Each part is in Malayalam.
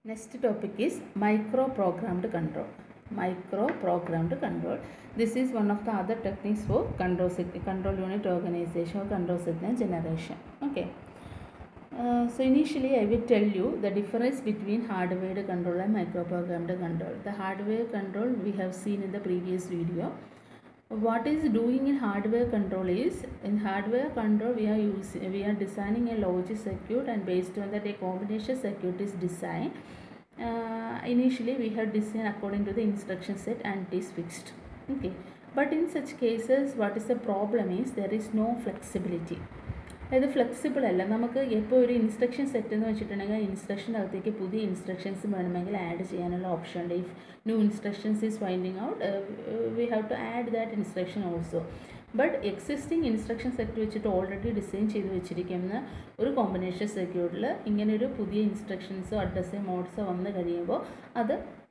Next topic is micro-programmed control. Micro-programmed control. This is one of the other techniques for control, sig- control unit organization or control signal generation. Okay. Uh, so initially I will tell you the difference between hardware control and microprogrammed control. The hardware control we have seen in the previous video. What is doing in hardware control is in hardware control we are using we are designing a logic circuit and based on that a combination circuit is designed. Uh, initially we have designed according to the instruction set and it is fixed. Okay. But in such cases what is the problem is there is no flexibility. അതായത് ഫ്ലെക്സിബിൾ അല്ല നമുക്ക് ഇപ്പോൾ ഒരു ഇൻസ്ട്രക്ഷൻ സെറ്റ് എന്ന് വെച്ചിട്ടുണ്ടെങ്കിൽ ഇൻസ്ട്രക്ഷൻ്റെ അകത്തേക്ക് പുതിയ ഇൻസ്ട്രക്ഷൻസ് വേണമെങ്കിൽ ആഡ് ചെയ്യാനുള്ള ഓപ്ഷൻ ഉണ്ട് if new instructions is finding out we have to add that instruction also but existing instruction set വെച്ചിട്ട് ഓൾറെഡി ഡിസൈൻ ചെയ്ത് വെച്ചിരിക്കുന്ന ഒരു കോമ്പിനേഷൻ സർക്യൂട്ടിൽ ഇങ്ങനെ ഒരു പുതിയ ഇൻസ്ട്രക്ഷൻസോ അഡ്രസ്സോ മോഡ്സോ വന്നു കഴിയുമ്പോൾ അത്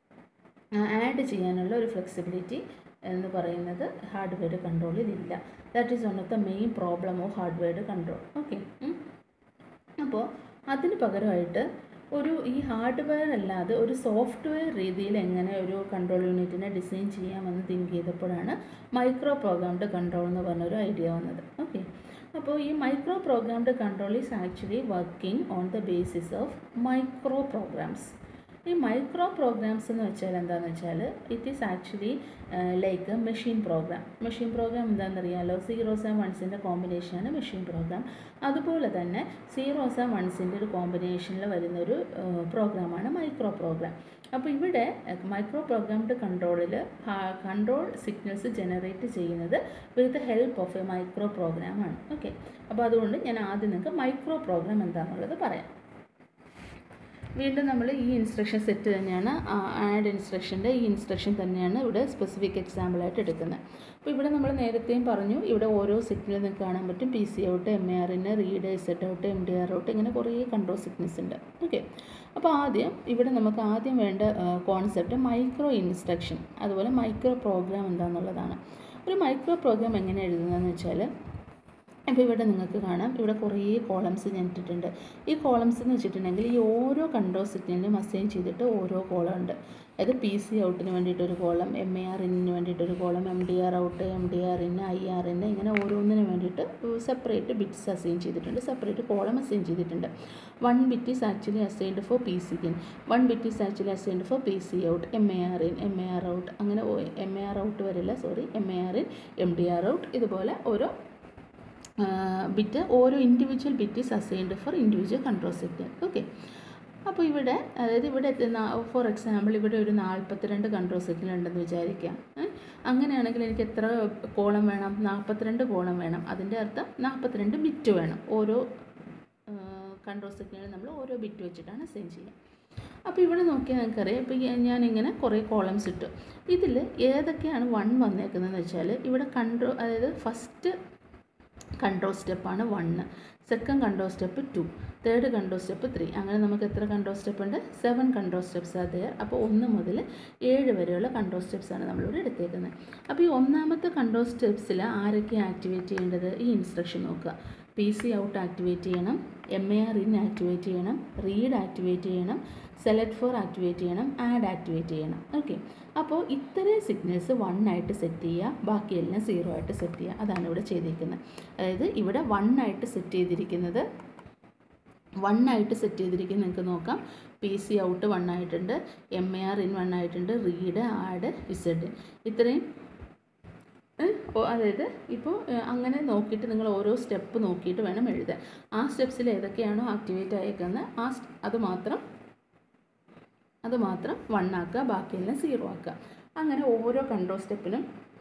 ആഡ് ചെയ്യാനുള്ള ഒരു ഫ്ലെക്സിബിലിറ്റി എന്ന് പറയുന്നത് ഹാർഡ്വെയർ കൺട്രോളിൽ ഇല്ല that is one of the main problem of hardware control okay അപ്പോൾ അതിന് പകരമായിട്ട് ഒരു ഈ ഹാർഡ്വെയർ അല്ലാതെ ഒരു സോഫ്റ്റ്വെയർ രീതിയിൽ എങ്ങനെ ഒരു കൺട്രോൾ യൂണിറ്റിനെ ഡിസൈൻ ചെയ്യാമെന്ന് തിങ്ക് ചെയ്തപ്പോഴാണ് മൈക്രോ പ്രോഗ്രാംഡ് കൺട്രോൾ എന്ന് പറഞ്ഞൊരു ഐഡിയ വന്നത് ഓക്കെ അപ്പോൾ ഈ micro programmed control is actually working on the basis of micro programs ഈ മൈക്രോ പ്രോഗ്രാംസ് എന്ന് വെച്ചാൽ എന്താണെന്ന് വെച്ചാൽ it is actually like machine program machine program എന്താണെന്നറിയാലോ സീറോസ് ആൻഡ് വൺസിൻ്റെ കോമ്പിനേഷനാണ് മെഷീൻ പ്രോഗ്രാം അതുപോലെ തന്നെ സീറോസ് ആൻഡ് വൺസിൻ്റെ ഒരു കോമ്പിനേഷനിൽ വരുന്നൊരു പ്രോഗ്രാമാണ് മൈക്രോ പ്രോഗ്രാം അപ്പോൾ ഇവിടെ മൈക്രോ പ്രോഗ്രാംഡ് കൺട്രോളിൽ കൺട്രോൾ സിഗ്നൽസ് ജനറേറ്റ് ചെയ്യുന്നത് with help of a micro പ്രോഗ്രാമാണ് ഓക്കെ അപ്പോൾ അതുകൊണ്ട് ഞാൻ ആദ്യം നിങ്ങൾക്ക് മൈക്രോ പ്രോഗ്രാം എന്താണെന്നുള്ളത് പറയാം വീണ്ടും നമ്മൾ ഈ ഇൻസ്ട്രക്ഷൻ സെറ്റ് തന്നെയാണ് ആഡ് ഇൻസ്ട്രക്ഷൻ്റെ ഈ ഇൻസ്ട്രക്ഷൻ തന്നെയാണ് ഇവിടെ സ്പെസിഫിക് എക്സാമ്പിളായിട്ട് എടുക്കുന്നത് അപ്പോൾ ഇവിടെ നമ്മൾ നേരത്തെയും പറഞ്ഞു ഇവിടെ ഓരോ സിഗ്നൽ നിങ്ങൾക്ക് കാണാൻ പറ്റും P C out M A ആറിന് read set out M D R out ഇങ്ങനെ കുറേ കൺട്രോൾ സിഗ്നൽസ് ഉണ്ട് ഓക്കെ അപ്പോൾ ആദ്യം ഇവിടെ നമുക്ക് ആദ്യം വേണ്ട കോൺസെപ്റ്റ് മൈക്രോ ഇൻസ്ട്രക്ഷൻ അതുപോലെ മൈക്രോ പ്രോഗ്രാം എന്താണെന്നുള്ളതാണ് ഒരു മൈക്രോ പ്രോഗ്രാം എങ്ങനെ എഴുതുന്നതെന്ന് വെച്ചാൽ അപ്പോൾ ഇവിടെ നിങ്ങൾക്ക് കാണാം ഇവിടെ കുറേ കോളംസ് ഞാൻ ഇട്ടിട്ടുണ്ട് ഈ കോളംസ് എന്ന് വെച്ചിട്ടുണ്ടെങ്കിൽ ഈ ഓരോ കൺട്രോൾ സിഗ്നലിനും അസൈൻ ചെയ്തിട്ട് ഓരോ കോളം ഉണ്ട് അതായത് പി സി ഔട്ടിന് വേണ്ടിയിട്ടൊരു കോളം എം എ ആർ ഇന്നിന് വേണ്ടിയിട്ടൊരു column M D R out M D R in I R in ഇങ്ങനെ ഓരോന്നിന് വേണ്ടിയിട്ട് സെപ്പറേറ്റ് ബിറ്റ്സ് അസൈൻ ചെയ്തിട്ടുണ്ട് സെപ്പറേറ്റ് കോളം അസൈൻ ചെയ്തിട്ടുണ്ട് one bit is actually assigned for P C in one bit is actually assigned for P C out M A R in M A R out അങ്ങനെ എം എ ആർ ഔട്ട് വരില്ല sorry M A R in M D R out ഇതുപോലെ ഓരോ ബിറ്റ് ഓരോ individual bit is assigned for individual control signal okay അപ്പോൾ ഇവിടെ അതായത് ഇവിടെ ഫോർ എക്സാമ്പിൾ ഇവിടെ ഒരു നാൽപ്പത്തിരണ്ട് കൺട്രോൾ സിഗ്നൽ ഉണ്ടെന്ന് വിചാരിക്കാം അങ്ങനെയാണെങ്കിൽ എനിക്ക് എത്ര കോളം വേണം നാൽപ്പത്തിരണ്ട് കോളം വേണം അതിൻ്റെ അർത്ഥം നാൽപ്പത്തിരണ്ട് ബിറ്റ് വേണം ഓരോ കൺട്രോൾ സിഗ്നൽ നമ്മൾ ഓരോ ബിറ്റ് വെച്ചിട്ടാണ് അസൈൻ ചെയ്യുക അപ്പോൾ ഇവിടെ നോക്കിയാൽ നിങ്ങൾക്കറിയാം ഇപ്പോൾ ഞാനിങ്ങനെ കുറേ കോളംസ് ഇട്ടു ഇതിൽ ഏതൊക്കെയാണ് വൺ വന്നേക്കുന്നതെന്ന് വെച്ചാൽ ഇവിടെ കൺട്രോൾ അതായത് ഫസ്റ്റ് കൺട്രോൾ സ്റ്റെപ്പാണ് one second control step two third control step three അങ്ങനെ നമുക്ക് എത്ര കൺട്രോൾ സ്റ്റെപ്പ് ഉണ്ട് സെവൻ കൺട്രോൾ സ്റ്റെപ്സ് അത് അപ്പോൾ ഒന്ന് മുതൽ ഏഴ് വരെയുള്ള കൺട്രോൾ സ്റ്റെപ്സാണ് നമ്മളിവിടെ എടുത്തേക്കുന്നത് അപ്പോൾ ഈ ഒന്നാമത്തെ കൺട്രോൾ സ്റ്റെപ്സിൽ ആരൊക്കെയാണ് ആക്ടിവേറ്റ് ചെയ്യേണ്ടത് ഈ ഇൻസ്ട്രക്ഷൻ നോക്കുക പി സി ഔട്ട് ആക്ടിവേറ്റ് ചെയ്യണം M A R in activate ചെയ്യണം റീഡ് ആക്ടിവേറ്റ് ചെയ്യണം സെലക്ട് ഫോർ ആക്ടിവേറ്റ് ചെയ്യണം ആഡ് ആക്ടിവേറ്റ് ചെയ്യണം ഓക്കെ അപ്പോൾ ഇത്രയും സിഗ്നൽസ് വൺ ആയിട്ട് സെറ്റ് ചെയ്യുക ബാക്കിയെല്ലാം സീറോ ആയിട്ട് സെറ്റ് ചെയ്യുക അതാണ് ഇവിടെ ചെയ്തിരിക്കുന്നത് അതായത് ഇവിടെ വൺ ആയിട്ട് സെറ്റ് ചെയ്തിരിക്കുന്നത് വൺ ആയിട്ട് സെറ്റ് ചെയ്തിരിക്കുന്നത് നിങ്ങൾക്ക് നോക്കാം പി സി ഔട്ട് വൺ ആയിട്ടുണ്ട് M A R in one ആയിട്ടുണ്ട് റീഡ് ആഡ് ഇസഡ് ഇത്രയും അതായത് ഇപ്പോൾ അങ്ങനെ നോക്കിയിട്ട് നിങ്ങൾ ഓരോ സ്റ്റെപ്പ് നോക്കിയിട്ട് വേണം എഴുതാൻ ആ സ്റ്റെപ്സിൽ ഏതൊക്കെയാണോ ആക്ടിവേറ്റ് ആയേക്കുന്നത് ആ അത് മാത്രം അത് മാത്രം വൺ ആക്കുക ബാക്കിയെല്ലാം സീറോ ആക്കുക അങ്ങനെ ഓരോ കൺട്രോൾ സ്റ്റെപ്പിനും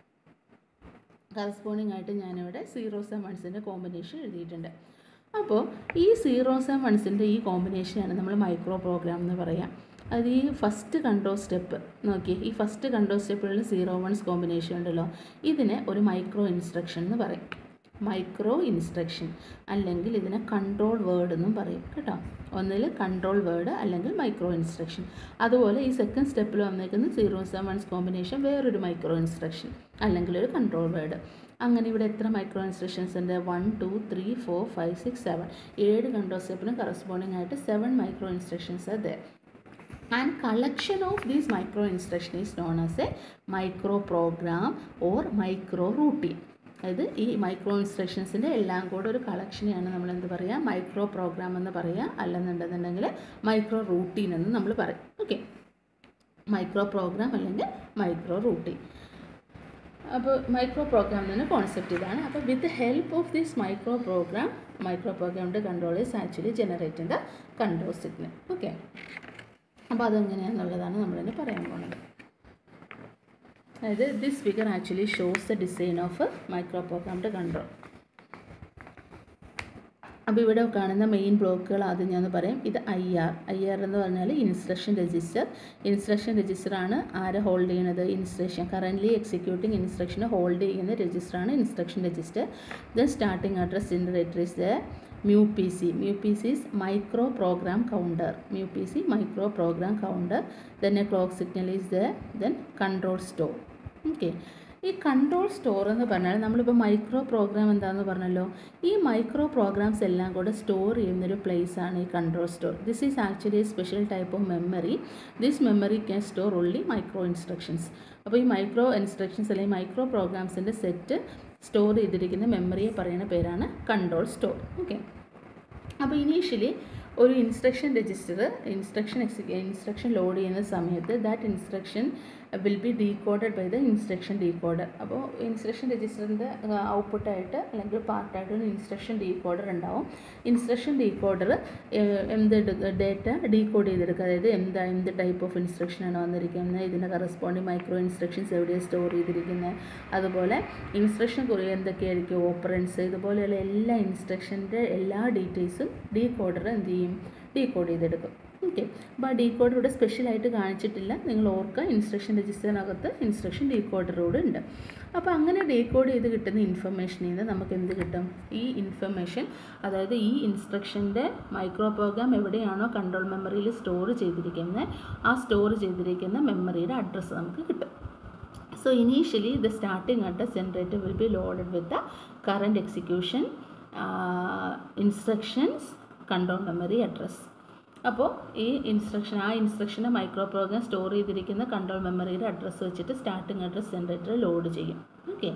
കറസ്പോണ്ടിങ് ആയിട്ട് ഞാനിവിടെ സീറോസ് ആൻഡ് വൺസിൻ്റെ കോമ്പിനേഷൻ എഴുതിയിട്ടുണ്ട് അപ്പോൾ ഈ സീറോസ് ആൻഡ് വൺസിൻ്റെ ഈ കോമ്പിനേഷനാണ് നമ്മൾ മൈക്രോ പ്രോഗ്രാം എന്ന് പറയാം അത് ഈ ഫസ്റ്റ് കൺട്രോൾ സ്റ്റെപ്പ് നോക്കി ഈ ഫസ്റ്റ് കൺട്രോൾ സ്റ്റെപ്പിലുള്ള സീറോ വൺസ് കോമ്പിനേഷൻ ഉണ്ടല്ലോ ഇതിനെ ഒരു മൈക്രോ ഇൻസ്ട്രക്ഷൻ എന്ന് പറയും മൈക്രോ ഇൻസ്ട്രക്ഷൻ അല്ലെങ്കിൽ ഇതിനെ കൺട്രോൾ വേർഡ് എന്നും പറയും കേട്ടോ ഒന്നിൽ കൺട്രോൾ വേർഡ് അല്ലെങ്കിൽ മൈക്രോ ഇൻസ്ട്രക്ഷൻ അതുപോലെ ഈ സെക്കൻഡ് സ്റ്റെപ്പിൽ വന്നേക്കുന്ന സീറോ സെവൻ വൺസ് കോമ്പിനേഷൻ വേറൊരു മൈക്രോ ഇൻസ്ട്രക്ഷൻ അല്ലെങ്കിൽ ഒരു കൺട്രോൾ വേർഡ് അങ്ങനെ ഇവിടെ എത്ര മൈക്രോ ഇൻസ്ട്രക്ഷൻസ് ഉണ്ട് one two three four five six seven ഏഴ് കൺട്രോൾ സ്റ്റെപ്പിന് കറസ്പോണ്ടിങ് ആയിട്ട് സെവൻ മൈക്രോ ഇൻസ്ട്രക്ഷൻസ് അതെ and collection of these micro instruction is known as a micro program or micro routine അതായത് ഈ മൈക്രോ ഇൻസ്ട്രക്ഷൻസിൻ്റെ എല്ലാം കൂടെ ഒരു കളക്ഷനെയാണ് നമ്മൾ എന്ത് പറയുക മൈക്രോ പ്രോഗ്രാം എന്ന് പറയുക അല്ലെന്നുണ്ടെന്നുണ്ടെങ്കിൽ മൈക്രോ റൂട്ടീൻ എന്ന് നമ്മൾ പറയും ഓക്കെ മൈക്രോ പ്രോഗ്രാം അല്ലെങ്കിൽ മൈക്രോ റൂട്ടീൻ അപ്പോൾ മൈക്രോ പ്രോഗ്രാം എന്ന കോൺസെപ്റ്റ് ഇതാണ് അപ്പോൾ with help of this micro program micro പ്രോഗ്രാമിൻ്റെ control is actually generate the control signal okay അപ്പോൾ അതെങ്ങനെയാണെന്നുള്ളതാണ് നമ്മളിന്ന് പറയാൻ പോകുന്നത് അതായത് this figure actually shows the design of micro പ്രോഗ്രാമിൻ്റെ കൺട്രോൾ അപ്പോൾ ഇവിടെ കാണുന്ന മെയിൻ ബ്ലോക്കുകൾ ആദ്യം ഞാൻ പറയും ഇത് ഐ ആർ ഐ ആർ എന്ന് പറഞ്ഞാൽ ഇൻസ്ട്രക്ഷൻ രജിസ്റ്റർ ഇൻസ്ട്രക്ഷൻ രജിസ്റ്ററാണ് ആരെ ഹോൾഡ് ചെയ്യുന്നത് ഇൻസ്ട്രക്ഷൻ കറൻ്റ്ലി എക്സിക്യൂട്ടിംഗ് ഇൻസ്ട്രക്ഷനെ ഹോൾഡ് ചെയ്യുന്ന രജിസ്റ്ററാണ് instruction register then starting address generator is the mu P C mu P C is micro program counter mu P C micro program counter then a clock signal is the then control store okay ഈ കൺട്രോൾ സ്റ്റോർ എന്ന് പറഞ്ഞാൽ നമ്മളിപ്പോൾ മൈക്രോ പ്രോഗ്രാം എന്താണെന്ന് പറഞ്ഞല്ലോ ഈ മൈക്രോ പ്രോഗ്രാംസ് എല്ലാം കൂടെ സ്റ്റോർ ചെയ്യുന്നൊരു പ്ലേസ് ആണ് ഈ control store this is actually a special type of memory this memory can store only micro instructions അപ്പോൾ ഈ മൈക്രോ ഇൻസ്ട്രക്ഷൻസ് അല്ലെങ്കിൽ മൈക്രോ പ്രോഗ്രാംസിൻ്റെ സെറ്റ് സ്റ്റോർ ചെയ്തിരിക്കുന്ന മെമ്മറിയെ പറയുന്ന പേരാണ് കൺട്രോൾ സ്റ്റോർ ഓക്കെ അപ്പോൾ ഇനീഷ്യലി ഒരു instruction register instruction exe instruction load ചെയ്യുന്ന സമയത്ത് that instruction will be decoded by the instruction decoder അപ്പോൾ ഇൻസ്ട്രക്ഷൻ രജിസ്റ്ററിൻ്റെ ഔട്ട്പുട്ടായിട്ട് അല്ലെങ്കിൽ പാർട്ടായിട്ട് ഒരു ഇൻസ്ട്രക്ഷൻ ഡീകോഡർ ഉണ്ടാവും ഇൻസ്ട്രക്ഷൻ ഡീകോഡർ എന്ത് ഡേറ്റ ഡീകോഡ് ചെയ്തെടുക്കുക അതായത് എന്താ എന്ത് ടൈപ്പ് ഓഫ് ഇൻസ്ട്രക്ഷനാണ് വന്നിരിക്കുന്നത് ഇതിൻ്റെ കറസ്പോണ്ടിങ് മൈക്രോ ഇൻസ്ട്രക്ഷൻസ് എവിടെയാണ് സ്റ്റോർ ചെയ്തിരിക്കുന്നത് അതുപോലെ ഇൻസ്ട്രക്ഷൻ കുറിച്ച് എന്തൊക്കെയായിരിക്കും ഓപ്പറൻസ് ഇതുപോലെയുള്ള എല്ലാ ഇൻസ്ട്രക്ഷൻ്റെ എല്ലാ ഡീറ്റെയിൽസും ഡീകോഡർ എന്ത് ചെയ്യും ഡീകോഡ് ചെയ്തെടുക്കും ഓക്കെ അപ്പോൾ ആ ഡീകോഡർ ഇവിടെ സ്പെഷ്യലായിട്ട് കാണിച്ചിട്ടില്ല നിങ്ങൾ ഓർക്കുക ഇൻസ്ട്രക്ഷൻ രജിസ്റ്ററിനകത്ത് ഇൻസ്ട്രക്ഷൻ ഡീകോഡറോട് ഉണ്ട് അപ്പോൾ അങ്ങനെ ഡീകോഡ് ചെയ്ത് കിട്ടുന്ന ഇൻഫർമേഷനിൽ നിന്ന് നമുക്ക് എന്ത് കിട്ടും ഈ ഇൻഫർമേഷൻ അതായത് ഈ ഇൻസ്ട്രക്ഷൻ്റെ മൈക്രോ പ്രോഗ്രാം എവിടെയാണോ കൺട്രോൾ മെമ്മറിയിൽ സ്റ്റോർ ചെയ്തിരിക്കുന്നത് ആ സ്റ്റോർ ചെയ്തിരിക്കുന്ന മെമ്മറിയുടെ അഡ്രസ്സ് നമുക്ക് കിട്ടും So initially the starting address generator will be loaded with the current execution uh, instructions control memory address. അപ്പോൾ ഈ ഇൻസ്ട്രക്ഷൻ ആ ഇൻസ്ട്രക്ഷനെ മൈക്രോ പ്രോഗ്രാം സ്റ്റോർ ചെയ്തിരിക്കുന്ന കൺട്രോൾ മെമ്മറിയുടെ അഡ്രസ്സ് വെച്ചിട്ട് സ്റ്റാർട്ടിംഗ് അഡ്രസ് ജനറേറ്റർ ലോഡ് ചെയ്യും ഓക്കെ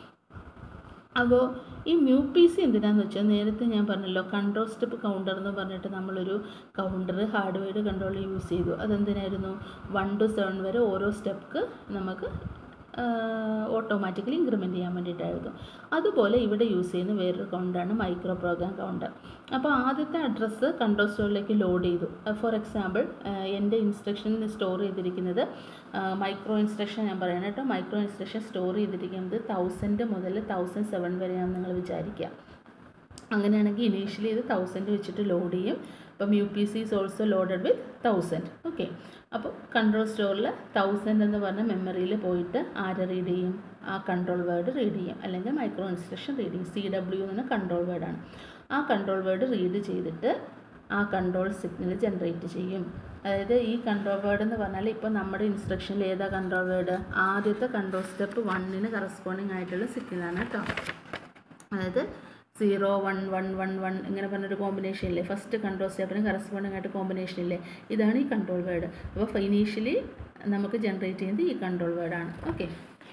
അപ്പോൾ ഈ മ്യൂ പി സി എന്തിനാന്ന് വെച്ചാൽ നേരത്തെ ഞാൻ പറഞ്ഞല്ലോ കൺട്രോൾ സ്റ്റെപ്പ് കൗണ്ടർ എന്ന് പറഞ്ഞിട്ട് നമ്മളൊരു കൗണ്ടർ ഹാർഡ്വെയർ കൺട്രോൾ യൂസ് ചെയ്തു അതെന്തിനായിരുന്നു വൺ ടു സെവൻ വരെ ഓരോ സ്റ്റെപ്പ് നമുക്ക് ഓട്ടോമാറ്റിക്കലി ഇൻക്രിമെൻറ്റ് ചെയ്യാൻ വേണ്ടിയിട്ടായിരുന്നു അതുപോലെ ഇവിടെ യൂസ് ചെയ്യുന്ന വേറൊരു കൗണ്ടറാണ് മൈക്രോ പ്രോഗ്രാം കൗണ്ടർ അപ്പോൾ ആദ്യത്തെ അഡ്രസ്സ് കൺട്രോൾ സ്റ്റോറിലേക്ക് ലോഡ് ചെയ്തു ഫോർ എക്സാമ്പിൾ എൻ്റെ ഇൻസ്ട്രക്ഷൻ സ്റ്റോർ ചെയ്തിരിക്കുന്നത് മൈക്രോ ഇൻസ്ട്രക്ഷൻ ഞാൻ പറയണം കേട്ടോ മൈക്രോ ഇൻസ്ട്രക്ഷൻ സ്റ്റോർ ചെയ്തിരിക്കുന്നത് തൗസൻഡ് മുതൽ തൗസൻഡ് സെവൻ വരെയാണെന്ന് നിങ്ങൾ വിചാരിക്കുക അങ്ങനെയാണെങ്കിൽ ഇനീഷ്യലി ഇത് തൗസൻഡ് വെച്ചിട്ട് ലോഡ് ചെയ്യും അപ്പം U P C is also loaded with thousand okay അപ്പോൾ കൺട്രോൾ സ്റ്റോറിൽ തൗസൻഡ് എന്ന് പറഞ്ഞ മെമ്മറിയിൽ പോയിട്ട് ആരെ റീഡ് ചെയ്യും ആ കൺട്രോൾ വേർഡ് റീഡ് ചെയ്യും അല്ലെങ്കിൽ മൈക്രോ ഇൻസ്ട്രക്ഷൻ റീഡ് ചെയ്യും സി ഡബ്ല്യു എന്ന് കൺട്രോൾ വേർഡാണ് ആ കൺട്രോൾ വേർഡ് റീഡ് ചെയ്തിട്ട് ആ കൺട്രോൾ സിഗ്നൽ ജനറേറ്റ് ചെയ്യും അതായത് ഈ കൺട്രോൾ വേർഡ് എന്ന് പറഞ്ഞാൽ ഇപ്പോൾ നമ്മുടെ ഇൻസ്ട്രക്ഷനിൽ ഏതാ കൺട്രോൾ വേർഡ് ആദ്യത്തെ കൺട്രോൾ സ്റ്റെപ്പ് വണ്ണിന് കറസ്പോണ്ടിങ് ആയിട്ടുള്ള സിഗ്നലാണ് കേട്ടോ അതായത് zero one one one one ഇങ്ങനെ പറഞ്ഞൊരു കോമ്പിനേഷൻ ഇല്ലേ ഫസ്റ്റ് കൺട്രോൾ സ്റ്റെപ്പിന് കറസ്പോണ്ടിങ് ആയിട്ട് കോമ്പിനേഷൻ ഇല്ലേ ഇതാണ് ഈ കൺട്രോൾ വേർഡ് അപ്പോൾ ഇനീഷ്യലി നമുക്ക് ജനറേറ്റ് ചെയ്യുന്നത് ഈ കൺട്രോൾ വേർഡാണ് ഓക്കെ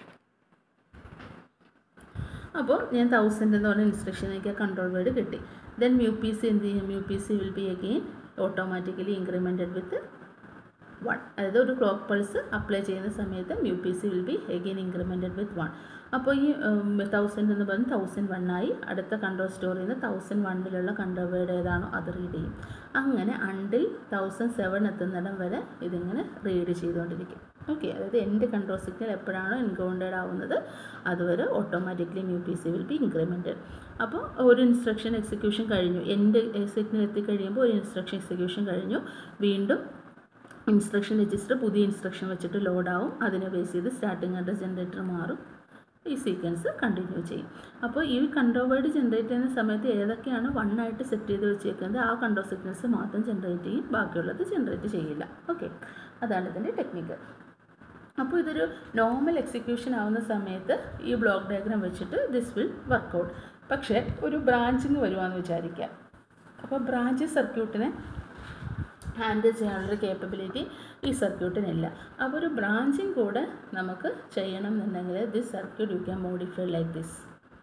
അപ്പോൾ ഞാൻ തൗസൻഡ് എന്ന് പറഞ്ഞ ഇൻസ്ട്രക്ഷനിലേക്ക് ആ കൺട്രോൾ വേർഡ് കിട്ടി ദെൻ മ്യൂ പി സി എന്ത് ചെയ്യും mu P C will be again automatically incremented with one അതായത് ഒരു ക്ലോക്ക് പൾസ് അപ്ലൈ ചെയ്യുന്ന സമയത്ത് mu P C will be again incremented with one അപ്പോൾ ഈ തൗസൻഡ് എന്ന് പറഞ്ഞ് തൗസൻഡ് വൺ ആയി അടുത്ത കൺട്രോൾ സ്റ്റോറിൽ നിന്ന് തൗസൻഡ് വണ്ണിലുള്ള കൺട്രോൾ വേർഡ് ഏതാണോ അത് റീഡ് ചെയ്യും അങ്ങനെ അണ്ടിൽ തൗസൻഡ് സെവൻ എത്തുന്നിടം വരെ ഇതിങ്ങനെ റീഡ് ചെയ്തുകൊണ്ടിരിക്കും ഓക്കെ അതായത് എൻ്റെ കൺട്രോൾ സിഗ്നൽ എപ്പോഴാണോ എൻകൗണ്ടഡ് ആവുന്നത് അതുവരെ automatically mu P C will be incremented അപ്പോൾ ഒരു ഇൻസ്ട്രക്ഷൻ എക്സിക്യൂഷൻ കഴിഞ്ഞു എൻ്റെ സിഗ്നൽ എത്തിക്കഴിയുമ്പോൾ ഒരു ഇൻസ്ട്രക്ഷൻ എക്സിക്യൂഷൻ കഴിഞ്ഞു വീണ്ടും ഇൻസ്ട്രക്ഷൻ രജിസ്റ്റർ പുതിയ ഇൻസ്ട്രക്ഷൻ വെച്ചിട്ട് ലോഡാവും അതിനെ ബേസ് ചെയ്ത് സ്റ്റാർട്ടിംഗ് അഡ്രസ് ജനറേറ്റർ മാറും ഈ സീക്വൻസ് കണ്ടിന്യൂ ചെയ്യും അപ്പോൾ ഈ കൺട്രോൾ വേർഡ് ജനറേറ്റ് ചെയ്യുന്ന സമയത്ത് ഏതൊക്കെയാണ് വൺ ആയിട്ട് സെറ്റ് ചെയ്ത് വെച്ചേക്കുന്നത് ആ കൺട്രോൾ സിഗ്നൽസ് മാത്രം ജനറേറ്റ് ചെയ്യും ബാക്കിയുള്ളത് ജനറേറ്റ് ചെയ്യില്ല ഓക്കെ അതാണ് ഇതിൻ്റെ ടെക്നിക്ക് അപ്പോൾ ഇതൊരു നോർമൽ എക്സിക്യൂഷൻ ആവുന്ന സമയത്ത് ഈ ബ്ലോക്ക് ഡയഗ്രാം വെച്ചിട്ട് ദിസ് വിൽ വർക്കൗട്ട് പക്ഷേ ഒരു ബ്രാഞ്ചിങ് വരുവാന്ന് വിചാരിക്കുക അപ്പോൾ ബ്രാഞ്ച് സർക്യൂട്ടിനെ ഹാൻഡിൽ ചെയ്യാനുള്ളൊരു കേപ്പബിലിറ്റി ഈ സർക്യൂട്ടിനില്ല അപ്പോൾ ഒരു ബ്രാഞ്ചിങ് കൂടെ നമുക്ക് ചെയ്യണം എന്നുണ്ടെങ്കിൽ this circuit you can modify like this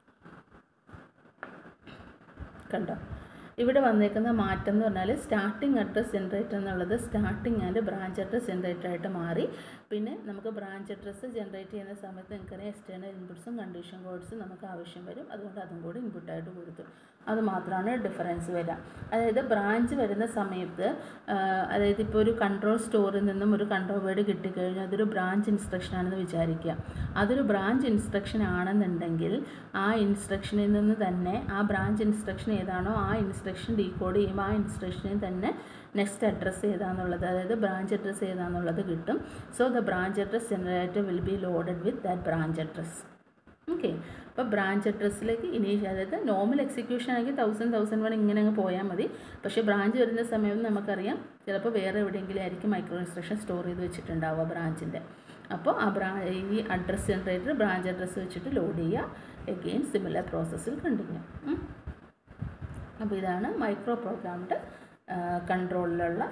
കണ്ടോ ഇവിടെ വന്നേക്കുന്ന മാറ്റം എന്ന് പറഞ്ഞാൽ സ്റ്റാർട്ടിംഗ് അഡ്രസ് ജനറേറ്റർ എന്നുള്ളത് starting and branch address generator ആയിട്ട് മാറി പിന്നെ നമുക്ക് ബ്രാഞ്ച് അഡ്രസ്സ് ജനറേറ്റ് ചെയ്യുന്ന സമയത്ത് നിങ്ങൾക്കറിയാം എക്സ്റ്റേണൽ ഇൻപുട്സും കണ്ടീഷൻ കോഡ്സും നമുക്ക് ആവശ്യം വരും അതുകൊണ്ട് അതും കൂടി ഇൻപുട്ടായിട്ട് കൊടുത്തു അത് മാത്രമാണ് ഡിഫറൻസ് വരിക അതായത് ബ്രാഞ്ച് വരുന്ന സമയത്ത് ആ, അതായത് ഇപ്പോൾ ഒരു കൺട്രോൾ സ്റ്റോറിൽ നിന്നും ഒരു കൺട്രോൾ വേർഡ് കിട്ടിക്കഴിഞ്ഞാൽ അതൊരു ബ്രാഞ്ച് ഇൻസ്ട്രക്ഷൻ ആണെന്ന് വിചാരിക്കുക അതൊരു ബ്രാഞ്ച് ഇൻസ്ട്രക്ഷൻ ആണെന്നുണ്ടെങ്കിൽ ആ ഇൻസ്ട്രക്ഷനിൽ നിന്ന് തന്നെ ആ ബ്രാഞ്ച് ഇൻസ്ട്രക്ഷൻ ഏതാണോ ആ ഇൻസ്ട്രക്ഷൻ ഡീകോഡ് ചെയ്യുമ്പോൾ ആ ഇൻസ്ട്രക്ഷനിൽ തന്നെ നെക്സ്റ്റ് അഡ്രസ്സ് ഏതാണെന്നുള്ളത് അതായത് ബ്രാഞ്ച് അഡ്രസ്സ് ഏതാണെന്നുള്ളത് കിട്ടും so the branch address generator will be loaded with that branch address okay അപ്പോൾ ബ്രാഞ്ച് അഡ്രസ്സിലേക്ക് ഇനി അതായത് നോർമൽ എക്സിക്യൂഷൻ ആണെങ്കിൽ തൗസൻഡ് തൗസൻഡ് വൺ ഇങ്ങനെ അങ്ങ് പോയാൽ മതി പക്ഷേ ബ്രാഞ്ച് വരുന്ന സമയം നമുക്കറിയാം ചിലപ്പോൾ വേറെ എവിടെയെങ്കിലും ആയിരിക്കും മൈക്രോ ഇൻസ്ട്രക്ഷൻ സ്റ്റോർ ചെയ്ത് വെച്ചിട്ടുണ്ടാവുക ബ്രാഞ്ചിൻ്റെ അപ്പോൾ ആ ബ്രാ ഈ അഡ്രസ്സ് ജനറേറ്റർ ബ്രാഞ്ച് അഡ്രസ്സ് വെച്ചിട്ട് ലോഡ് ചെയ്യുക എഗെയിൻ സിമിലർ പ്രോസസ്സിൽ കണ്ടിന്യൂ അപ്പോൾ ഇതാണ് മൈക്രോ പ്രോഗ്രാംഡ് കൺട്രോളിലുള്ള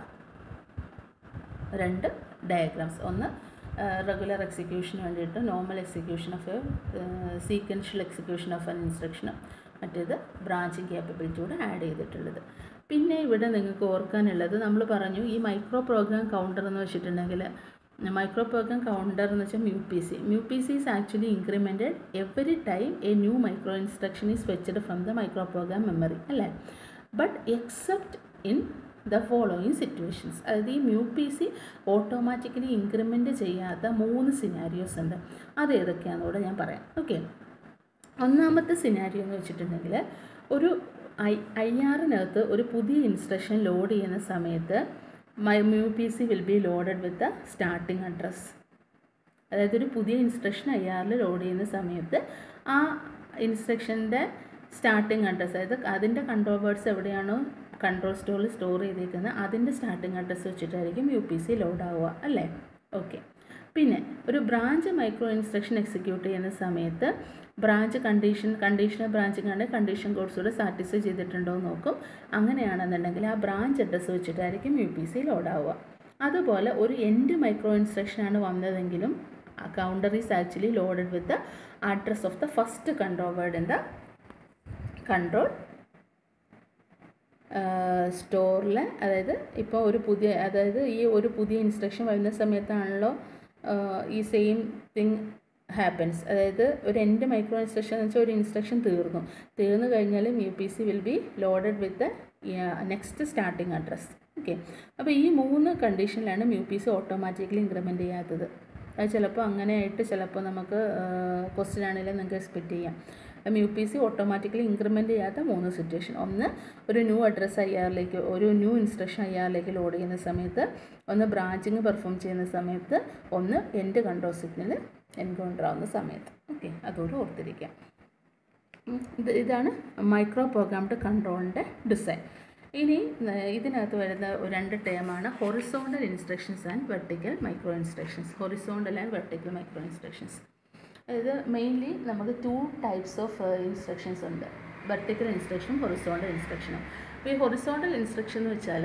രണ്ട് ഡയഗ്രാംസ് ഒന്ന് റെഗുലർ എക്സിക്യൂഷന് വേണ്ടിയിട്ട് normal execution of sequential execution of an ഇൻസ്ട്രക്ഷനും മറ്റേത് ബ്രാഞ്ചിങ് കേപ്പബിലിറ്റി കൂടെ ആഡ് ചെയ്തിട്ടുള്ളത് പിന്നെ ഇവിടെ നിങ്ങൾക്ക് ഓർക്കാനുള്ളത് നമ്മൾ പറഞ്ഞു ഈ മൈക്രോ പ്രോഗ്രാം കൗണ്ടർ എന്ന് വെച്ചിട്ടുണ്ടെങ്കിൽ മൈക്രോ പ്രോഗ്രാം കൗണ്ടർ എന്ന് വെച്ചാൽ mu P C mu P C is actually incremented every time a new micro instruction is fetched from the micro program memory അല്ലേ but except in the following situations അതായത് ഈ mu P C automatically increment ചെയ്യാത്ത മൂന്ന് സിനാരിയോസ് ഉണ്ട് അത് ഏതൊക്കെയാണെന്ന് കൂടെ ഞാൻ പറയാം ഓക്കെ ഒന്നാമത്തെ സിനാരിയോ എന്ന് വെച്ചിട്ടുണ്ടെങ്കിൽ ഒരു ഐ ഐ ആറിനകത്ത് ഒരു പുതിയ ഇൻസ്ട്രക്ഷൻ ലോഡ് ചെയ്യുന്ന സമയത്ത് my mu P C will be loaded with the starting address അതായത് ഒരു പുതിയ ഇൻസ്ട്രക്ഷൻ ഐ ആറിൽ ലോഡ് ചെയ്യുന്ന സമയത്ത് ആ ഇൻസ്ട്രക്ഷൻ്റെ സ്റ്റാർട്ടിംഗ് അഡ്രസ്സ് അതായത് അതിൻ്റെ കൺട്രോൾ വേർഡ്സ് എവിടെയാണോ കൺട്രോൾ സ്റ്റോറിൽ സ്റ്റോർ ചെയ്തേക്കുന്നത് അതിൻ്റെ സ്റ്റാർട്ടിംഗ് അഡ്രസ്സ് വെച്ചിട്ടായിരിക്കും യു പി സി ലോഡ് ആവുക അല്ലേ ഓക്കെ പിന്നെ ഒരു ബ്രാഞ്ച് മൈക്രോ ഇൻസ്ട്രക്ഷൻ എക്സിക്യൂട്ട് ചെയ്യുന്ന സമയത്ത് ബ്രാഞ്ച് കണ്ടീഷൻ കണ്ടീഷണൽ ബ്രാഞ്ചിങ് ആണ് കണ്ടീഷൻ കോഡ്സൂടെ സാറ്റിസ്ഫൈ ചെയ്തിട്ടുണ്ടോ എന്ന് നോക്കും അങ്ങനെയാണെന്നുണ്ടെങ്കിൽ ആ ബ്രാഞ്ച് അഡ്രസ്സ് വെച്ചിട്ടായിരിക്കും യു പി സി ലോഡ് ആവുക അതുപോലെ ഒരു എൻഡ് മൈക്രോ ഇൻസ്ട്രക്ഷൻ ആണ് വന്നതെങ്കിലും counter is actually loaded with the address of the first control word in the control സ്റ്റോറിൽ അതായത് ഇപ്പോൾ ഒരു പുതിയ അതായത് ഈ ഒരു പുതിയ ഇൻസ്ട്രക്ഷൻ വരുന്ന സമയത്താണല്ലോ ഈ സെയിം തിങ് ഹാപ്പൻസ് അതായത് ഒരു എൻഡ് മൈക്രോ ഇൻസ്ട്രക്ഷൻ എന്ന് വെച്ചാൽ ഒരു ഇൻസ്ട്രക്ഷൻ തീർന്നു തീർന്നു കഴിഞ്ഞാലും U P C will be loaded with next starting address okay അപ്പോൾ ഈ മൂന്ന് കണ്ടീഷനിലാണ് U P C automatically increment ചെയ്യാത്തത് അത് ചിലപ്പോൾ അങ്ങനെയായിട്ട് ചിലപ്പോൾ നമുക്ക് ക്വസ്റ്റ്യൻ ആണെങ്കിലും നിങ്ങൾക്ക് എക്സ്പെക്റ്റ് ചെയ്യാം U P C automatically increment ചെയ്യാത്ത മൂന്ന് സിറ്റുവേഷൻ ഒന്ന് ഒരു ന്യൂ അഡ്രസ്സ് ഐ ആറിലേക്ക് ഒരു ന്യൂ ഇൻസ്ട്രക്ഷൻ ഐ ആറിലേക്ക് ലോഡ് ചെയ്യുന്ന സമയത്ത് ഒന്ന് ബ്രാഞ്ചിങ് പെർഫോം ചെയ്യുന്ന സമയത്ത് ഒന്ന് എൻഡ് കൺട്രോൾ സിഗ്നൽ എൻകൗണ്ടർ ആവുന്ന സമയത്ത് ഓക്കെ അതോട് ഓർത്തിരിക്കാം ഉം, ഇത് ഇതാണ് മൈക്രോ പ്രോഗ്രാംഡ് കൺട്രോളിൻ്റെ ഡിസൈൻ ഇനി ഏർ, ഇതിനകത്ത് വരുന്ന ഒരു രണ്ട് ടേമാണ് horizontal instructions and vertical micro instructions horizontal and vertical micro instructions അതായത് മെയിൻലി നമുക്ക് ടു ടൈപ്സ് ഓഫ് ഇൻസ്ട്രക്ഷൻസ് ഉണ്ട് വെർട്ടിക്കൽ ഇൻസ്ട്രക്ഷനും ഹൊറിസോണ്ടൽ ഇൻസ്ട്രക്ഷനും അപ്പോൾ ഈ ഹൊറിസോണ്ടൽ ഇൻസ്ട്രക്ഷൻ എന്ന് വെച്ചാൽ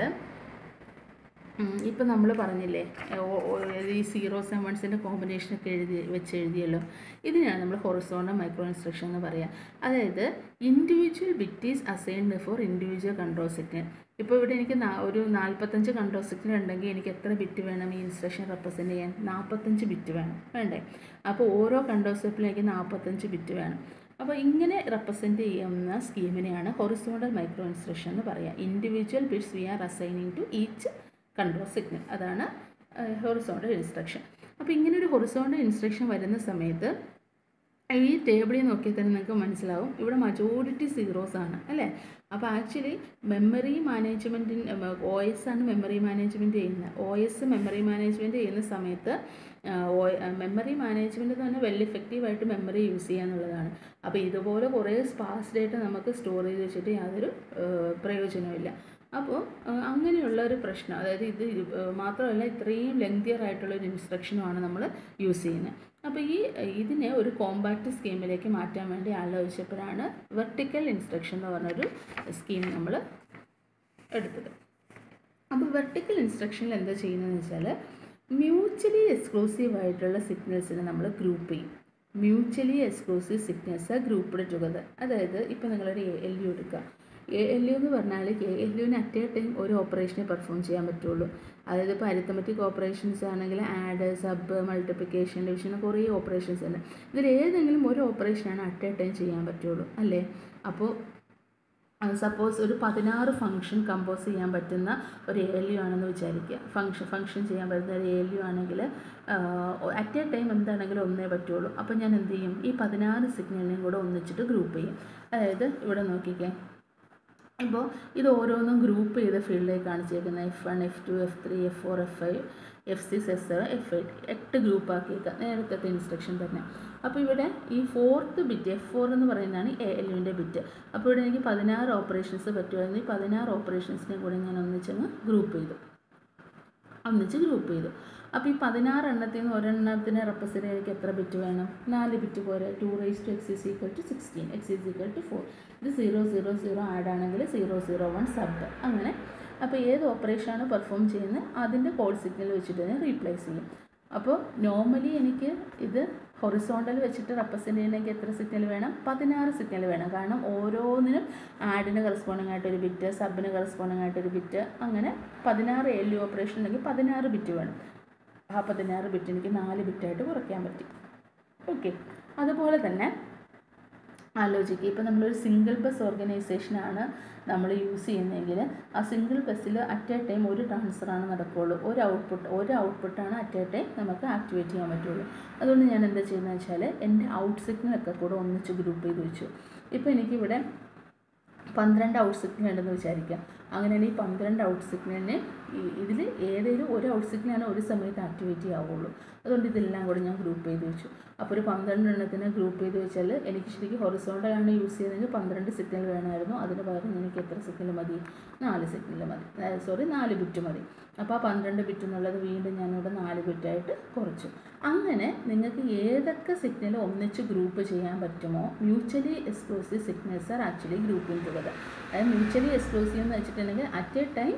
ഇപ്പം നമ്മൾ പറഞ്ഞില്ലേ ഓ- ഓ- ഈ സീറോ സെവൻസിൻ്റെ കോമ്പിനേഷനൊക്കെ എഴുതി വെച്ച് എഴുതിയല്ലോ ഇതിനാണ് നമ്മൾ ഹൊറിസോണ്ടൽ മൈക്രോ ഇൻസ്ട്രക്ഷൻ എന്ന് പറയുക അതായത് individual bit is assigned for individual control signal ഇപ്പോൾ ഇവിടെ എനിക്ക് നാ- ഒരു നാൽപ്പത്തഞ്ച് കൺട്രോൾ സിഗ്നൽ ഉണ്ടെങ്കിൽ എനിക്ക് എത്ര ബിറ്റ് വേണം ഈ ഇൻസ്ട്രക്ഷൻ റെപ്രസെൻറ്റ് ചെയ്യാൻ നാൽപ്പത്തഞ്ച് ബിറ്റ് വേണം വേണ്ടേ അപ്പോൾ ഓരോ കൺട്രോൾ സ്റ്റെപ്പിലും എനിക്ക് നാൽപ്പത്തഞ്ച് ബിറ്റ് വേണം അപ്പോൾ ഇങ്ങനെ റെപ്രസെൻറ്റ് ചെയ്യുന്ന സ്കീമിനെയാണ് ഹൊറിസോണ്ടൽ മൈക്രോ ഇൻസ്ട്രക്ഷൻ എന്ന് പറയുക individual bits we are assigning to each control signal അതാണ് ഹൊറിസോണ്ടൽ ഇൻസ്ട്രക്ഷൻ അപ്പോൾ ഇങ്ങനെ ഒരു ഹൊറിസോണ്ടൽ ഇൻസ്ട്രക്ഷൻ വരുന്ന സമയത്ത് ഈ ടേബിളിൽ നോക്കിയാൽ തന്നെ നിങ്ങൾക്ക് മനസ്സിലാവും ഇവിടെ മജോറിറ്റി സീറോസ് ആണ് അല്ലേ അപ്പോൾ ആക്ച്വലി മെമ്മറി മാനേജ്മെൻറ്റിന് ഒ എസ് ആണ് മെമ്മറി മാനേജ്മെൻറ്റ് ചെയ്യുന്നത് ഒ എസ് മെമ്മറി മാനേജ്മെൻറ്റ് ചെയ്യുന്ന സമയത്ത് മെമ്മറി മാനേജ്മെൻറ്റ് എന്ന് പറഞ്ഞാൽ വെൽ ഇഫക്റ്റീവായിട്ട് മെമ്മറി യൂസ് ചെയ്യുക എന്നുള്ളതാണ് അപ്പോൾ ഇതുപോലെ കുറേ സ്പാസ് ഡേറ്റ നമുക്ക് സ്റ്റോർ ചെയ്ത് വെച്ചിട്ട് യാതൊരു ഏഹ്, പ്രയോജനവുമില്ല അപ്പോൾ അങ്ങനെയുള്ള ഒരു പ്രശ്നം അതായത് ഇത് ഏഹ്, മാത്രമല്ല ഇത്രയും ലെങ്തിയർ ആയിട്ടുള്ള ഒരു ഇൻസ്ട്രക്ഷനുമാണ് നമ്മൾ യൂസ് ചെയ്യുന്നത് അപ്പോൾ ഈ ഇതിനെ ഒരു കോമ്പാക്റ്റ് സ്കീമിലേക്ക് മാറ്റാൻ വേണ്ടി ആലോചിച്ചപ്പോഴാണ് വെർട്ടിക്കൽ ഇൻസ്ട്രക്ഷൻ എന്ന് പറഞ്ഞൊരു സ്കീം നമ്മൾ എടുത്തത് അപ്പോൾ വെർട്ടിക്കൽ ഇൻസ്ട്രക്ഷനിൽ എന്താ ചെയ്യുന്നതെന്ന് വെച്ചാൽ മ്യൂച്വലി എക്സ്ക്ലൂസീവ് ആയിട്ടുള്ള സിഗ്നൽസിനെ നമ്മൾ ഗ്രൂപ്പ് ചെയ്യും mutually exclusive signals grouped together അതായത് ഇപ്പോൾ നിങ്ങളൊരു എൽ യു എടുക്കുക എൽ യു എന്ന് പറഞ്ഞാൽ എൽ യുവിന് അറ്റ് എ ടൈം ഒരു ഓപ്പറേഷനെ പെർഫോം ചെയ്യാൻ പറ്റുള്ളൂ അതായത് ഇപ്പോൾ അരിത്തമെറ്റിക് ഓപ്പറേഷൻസ് ആണെങ്കിൽ ആഡ് സബ് മൾട്ടിപ്ലിക്കേഷൻ ഡിവിഷൻ കുറേ ഓപ്പറേഷൻസ് ഉണ്ട് ഇതിൽ ഏതെങ്കിലും ഒരു ഓപ്പറേഷനാണ് അറ്റ് എ ടൈം ചെയ്യാൻ പറ്റുള്ളൂ അല്ലേ അപ്പോൾ സപ്പോസ് ഒരു പതിനാറ് ഫംഗ്ഷൻ കമ്പോസ് ചെയ്യാൻ പറ്റുന്ന ഒരു എൽ യു ആണെന്ന് വിചാരിക്കുക ഫംഗ്ഷൻ ഫംഗ്ഷൻ ചെയ്യാൻ പറ്റുന്ന ഒരു എൽ യു ആണെങ്കിൽ അറ്റ് എ ടൈം എന്താണെങ്കിലും ഒന്നേ പറ്റുള്ളൂ അപ്പോൾ ഞാൻ എന്ത് ചെയ്യും ഈ പതിനാറ് സിഗ്നലിനെയും കൂടെ ഒന്നിച്ചിട്ട് ഗ്രൂപ്പ് ചെയ്യും അതായത് ഇവിടെ നോക്കിക്കേ ഇപ്പോൾ ഇത് ഓരോന്നും ഗ്രൂപ്പ് ചെയ്ത ഫീൽഡിലേക്ക് കാണിച്ചേക്കുന്നത് F one F two F three F four F five F six F seven F eight എട്ട് ഗ്രൂപ്പ് ആക്കിയേക്കാം നേരത്തെ ഇൻസ്ട്രക്ഷൻ തന്നെ അപ്പോൾ ഇവിടെ ഈ ഫോർത്ത് ബിറ്റ് എഫ് ഫോർ എന്ന് പറയുന്നതാണ് എ എൽ യുവിൻ്റെ ബിറ്റ് അപ്പോൾ ഇവിടെ എനിക്ക് പതിനാറ് ഓപ്പറേഷൻസ് പറ്റുമായിരുന്നു ഈ പതിനാറ് ഓപ്പറേഷൻസിനെ കൂടെ ഞാൻ ഒന്നിച്ചങ്ങ് ഗ്രൂപ്പ് ചെയ്തു ഒന്നിച്ച് ഗ്രൂപ്പ് ചെയ്തു അപ്പോൾ ഈ പതിനാറ് എണ്ണത്തിൽ നിന്ന് ഒരെണ്ണത്തിന് റെപ്രസെൻ്റ് എനിക്ക് എത്ര ബിറ്റ് വേണം നാല് ബിറ്റ് പോരെ two raise two X is equal to sixteen X is equal to four ഇത് സീറോ സീറോ സീറോ ആഡ് ആണെങ്കിൽ സീറോ സീറോ വൺ സബ് അങ്ങനെ അപ്പോൾ ഏത് ഓപ്പറേഷനാണ് പെർഫോം ചെയ്യുന്നത് അതിൻ്റെ കോഡ് സിഗ്നൽ വെച്ചിട്ട് തന്നെ റീപ്ലേസ് ചെയ്യും അപ്പോൾ നോർമലി എനിക്ക് ഇത് ഹൊറിസോണ്ടൽ വെച്ചിട്ട് റെപ്രസെൻ്റ് ചെയ്യണമെങ്കിൽ എത്ര സിഗ്നൽ വേണം പതിനാറ് സിഗ്നൽ വേണം കാരണം ഓരോന്നിനും ആഡിന് കറസ്പോണ്ടിങ് ആയിട്ടൊരു ബിറ്റ് സബിന് കറസ്പോണ്ടിങ് ആയിട്ടൊരു ബിറ്റ് അങ്ങനെ പതിനാറ് എൽ യു ഓപ്പറേഷൻ ഉണ്ടെങ്കിൽ പതിനാറ് ബിറ്റ് വേണം ആ പതിനാറ് ബിറ്റ് എനിക്ക് നാല് ബിറ്റായിട്ട് കുറയ്ക്കാൻ പറ്റി ഓക്കെ അതുപോലെ തന്നെ ആലോചിക്കുക ഇപ്പോൾ നമ്മളൊരു സിംഗിൾ ബസ് ഓർഗനൈസേഷനാണ് നമ്മൾ യൂസ് ചെയ്യുന്നതെങ്കിൽ ആ സിംഗിൾ ബസ്സിൽ അറ്റ് എ ടൈം ഒരു ട്രാൻസ്ഫറാണ് നടക്കുകയുള്ളൂ ഒരു ഔട്ട്പുട്ട് ഒരു ഔട്ട്പുട്ടാണ് അറ്റ് എ ടൈം നമുക്ക് ആക്ടിവേറ്റ് ചെയ്യാൻ പറ്റുള്ളൂ അതുകൊണ്ട് ഞാൻ എന്താ ചെയ്യുന്നത് വെച്ചാൽ എൻ്റെ ഔട്ട് സിഗ്നലൊക്കെ കൂടെ ഒന്നിച്ച് ഗ്രൂപ്പ് ചെയ്ത് വെച്ചു ഇപ്പോൾ എനിക്കിവിടെ പന്ത്രണ്ട് ഔട്ട് സിഗ്നൽ ഉണ്ടെന്ന് വിചാരിക്കാം അങ്ങനെയാണ് ഈ പന്ത്രണ്ട് ഔട്ട് സിഗ്നലിന് ഇതിൽ ഏതെങ്കിലും ഒരു ഔട്ട് സിഗ്നലാണ് ഒരു സമയത്ത് ആക്ടിവേറ്റ് ആവുള്ളൂ അതുകൊണ്ട് ഇതെല്ലാം കൂടി ഞാൻ ഗ്രൂപ്പ് ചെയ്ത് വെച്ചു അപ്പോൾ ഒരു പന്ത്രണ്ട് എണ്ണത്തിന് ഗ്രൂപ്പ് ചെയ്ത് വെച്ചാൽ എനിക്ക് ശരിക്കും ഹൊറിസോണ്ടലാണ് യൂസ് ചെയ്യുന്നതെങ്കിൽ പന്ത്രണ്ട് സിഗ്നൽ വേണമായിരുന്നു അതിന് പകരം എനിക്ക് എത്ര സിഗ്നൽ മതി നാല് സിഗ്നൽ മതി സോറി നാല് ബിറ്റ് മതി അപ്പോൾ ആ പന്ത്രണ്ട് ബിറ്റ് എന്നുള്ളത് വീണ്ടും ഞാനിവിടെ നാല് ബിറ്റായിട്ട് കുറച്ചു അങ്ങനെ നിങ്ങൾക്ക് ഏതൊക്കെ സിഗ്നൽ ഒന്നിച്ച് ഗ്രൂപ്പ് ചെയ്യാൻ പറ്റുമോ mutually exclusive signals are actually grouping together അതായത് മ്യൂച്വലി എക്സ്ക്ലൂസീവ് എന്ന് വെച്ചിട്ടുണ്ടെങ്കിൽ അറ്റ് എ ടൈം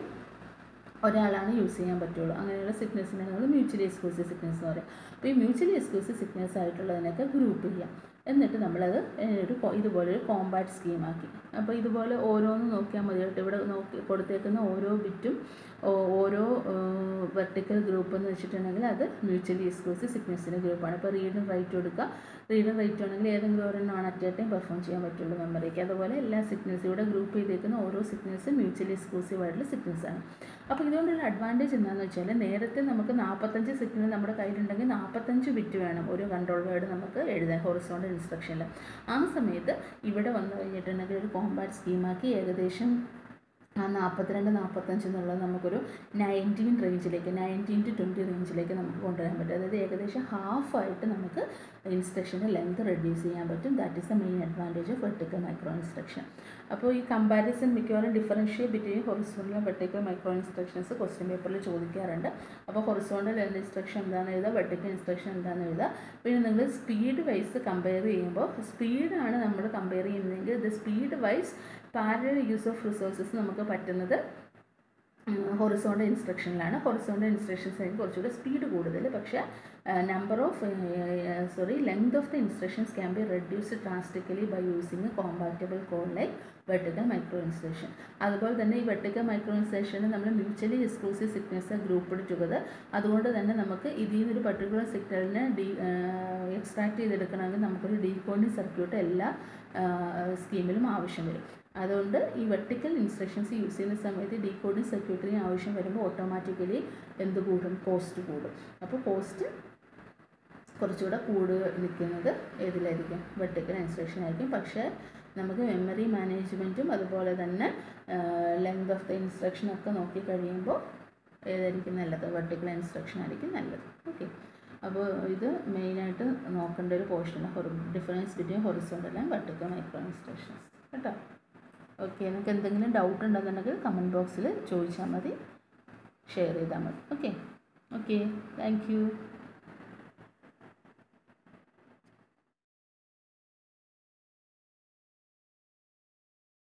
ഒരാളാണ് യൂസ് ചെയ്യാൻ പറ്റുള്ളൂ അങ്ങനെയുള്ള സിഗ്നൽസിനെ നമ്മൾ മ്യൂച്വലി എക്സ്ക്ലൂസീവ് സിഗ്നൽസ് എന്ന് പറയും അപ്പോൾ ഈ മ്യൂച്വലി എക്സ്ക്ലൂസീവ് സിഗ്നൽസ് ആയിട്ടുള്ളതിനൊക്കെ ഗ്രൂപ്പ് ചെയ്യാം എന്നിട്ട് നമ്മളത് ഒരു ഇതുപോലെ ഒരു കോമ്പാക്ട് സ്കീമാക്കി അപ്പോൾ ഇതുപോലെ ഓരോന്ന് നോക്കിയാൽ മതി കേട്ടോ ഇവിടെ നോക്കി കൊടുത്തേക്കുന്ന ഓരോ ബിറ്റും ഓരോ വെർട്ടിക്കൽ ഗ്രൂപ്പ് എന്ന് വെച്ചിട്ടുണ്ടെങ്കിൽ അത് മ്യൂച്വലി എക്സ്ക്ലൂസീവ് സിഗ്നൽസിൻ്റെ ഗ്രൂപ്പാണ് ഇപ്പോൾ റീഡും റൈറ്റും എടുക്കുക റീഡും റൈറ്റും ആണെങ്കിൽ ഏതെങ്കിലും ഒരെണ്ണമാണ് അറ്റ് എ ടൈം പെർഫോം ചെയ്യാൻ പറ്റുള്ളൂ മെമ്മറിക്ക് അതുപോലെ എല്ലാ സിഗ്നൽസും ഇവിടെ ഗ്രൂപ്പ് ചെയ്തേക്കുന്ന ഓരോ സിഗ്നൽസും മ്യൂച്വലി എക്സ്ക്ലൂസീവ് ആയിട്ടുള്ള സിഗ്നൽസാണ് അപ്പോൾ ഇതുകൊണ്ടുള്ള അഡ്വാൻറ്റേജ് എന്താണെന്ന് വെച്ചാൽ നേരത്തെ നമുക്ക് നാൽപ്പത്തഞ്ച് സിഗ്നൽ നമ്മുടെ കയ്യിലുണ്ടെങ്കിൽ നാൽപ്പത്തഞ്ച് ബിറ്റ് വേണം ഒരു കൺട്രോൾ വേർഡ് നമുക്ക് എഴുതാൻ ഹൊറിസോണ്ടൽ ഇൻസ്ട്രക്ഷനിൽ ആ സമയത്ത് ഇവിടെ വന്നു കഴിഞ്ഞിട്ടുണ്ടെങ്കിൽ ഒരു കോമ്പാക്ട് സ്കീമാക്കി ഏകദേശം ആ നാൽപ്പത്തിരണ്ട് നാൽപ്പത്തഞ്ച് എന്നുള്ളത് നമുക്കൊരു നയൻറ്റീൻ റേഞ്ചിലേക്ക് നയൻറ്റീൻ ടു ട്വൻറ്റി റേഞ്ചിലേക്ക് നമുക്ക് കൊണ്ടുവരാൻ പറ്റും അതായത് ഏകദേശം ഹാഫായിട്ട് നമുക്ക് ഇൻസ്ട്രക്ഷൻ്റെ ലെങ്ത് റെഡ്യൂസ് ചെയ്യാൻ പറ്റും that is the main advantage of vertical micro instruction അപ്പോൾ ഈ കമ്പാരിസൺ മിക്കവാറും differentiate between horizontal vertical micro instructions question പേപ്പറിൽ ചോദിക്കാറുണ്ട് അപ്പോൾ ഹൊറിസോണ്ടൽ ഇൻസ്ട്രക്ഷൻ എന്താണെന്ന് എഴുതുക വെർട്ടിക്കൽ ഇൻസ്ട്രക്ഷൻ എന്താണെന്ന് എഴുതുക പിന്നെ നിങ്ങൾ സ്പീഡ് വൈസ് കമ്പയർ ചെയ്യുമ്പോൾ സ്പീഡാണ് നമ്മൾ കമ്പയർ ചെയ്യുന്നതെങ്കിൽ ഇത് speed wise parallel use of resources നമുക്ക് പറ്റുന്നത് ഹൊറിസോണ്ടൽ ഇൻസ്ട്രക്ഷനിലാണ് ഹൊറിസോണ്ടൽ ഇൻസ്ട്രക്ഷൻസ് ആയിരിക്കും കുറച്ചുകൂടെ സ്പീഡ് കൂടുതൽ പക്ഷേ number of sorry length of the instructions can be reduced drastically by using compatible code like vertical micro instruction അതുപോലെ തന്നെ ഈ വെർട്ടിക്കൽ മൈക്രോ ഇൻസ്ട്രക്ഷന് നമ്മൾ mutually exclusive signals group together അതുകൊണ്ട് തന്നെ നമുക്ക് ഇതിൽ നിന്നൊരു പർട്ടിക്കുലർ സിഗ്നലിനെ ഡി എക്സ്ട്രാക്ട് ചെയ്തെടുക്കണമെങ്കിൽ നമുക്കൊരു ഡീകോഡിങ് സർക്യൂട്ട് എല്ലാ സ്കീമിലും ആവശ്യം വരും അതുകൊണ്ട് ഈ വെർട്ടിക്കൽ ഇൻസ്ട്രക്ഷൻസ് യൂസ് ചെയ്യുന്ന സമയത്ത് ഡീകോഡിങ് സർക്യൂട്ടറിന് ആവശ്യം വരുമ്പോൾ ഓട്ടോമാറ്റിക്കലി എന്ത് കൂടും കോസ്റ്റ് കൂടും അപ്പോൾ കോസ്റ്റ് കുറച്ചുകൂടെ കൂട് നിൽക്കുന്നത് ഏതിലായിരിക്കും വെർട്ടിക്കൽ ഇൻസ്ട്രക്ഷൻ ആയിരിക്കും പക്ഷേ നമുക്ക് മെമ്മറി മാനേജ്മെൻറ്റും അതുപോലെ തന്നെ ലെങ്ത് ഓഫ് ദ ഇൻസ്ട്രക്ഷൻ ഒക്കെ നോക്കി കഴിയുമ്പോൾ ഏതായിരിക്കും നല്ലത് വെർട്ടിക്കൽ ഇൻസ്ട്രക്ഷൻ ആയിരിക്കും നല്ലത് ഓക്കെ അപ്പോൾ ഇത് മെയിനായിട്ട് നോക്കേണ്ട ഒരു പോർഷനാണ് difference between horizontal and vertical micro instructions കേട്ടോ ഓക്കെ നിങ്ങൾക്ക് എന്തെങ്കിലും ഡൗട്ട് ഉണ്ടെന്നുണ്ടെങ്കിൽ കമൻറ്റ് ബോക്സിൽ ചോദിച്ചാൽ മതി ഷെയർ ചെയ്താൽ മതി ഓക്കെ ഓക്കെ താങ്ക് യു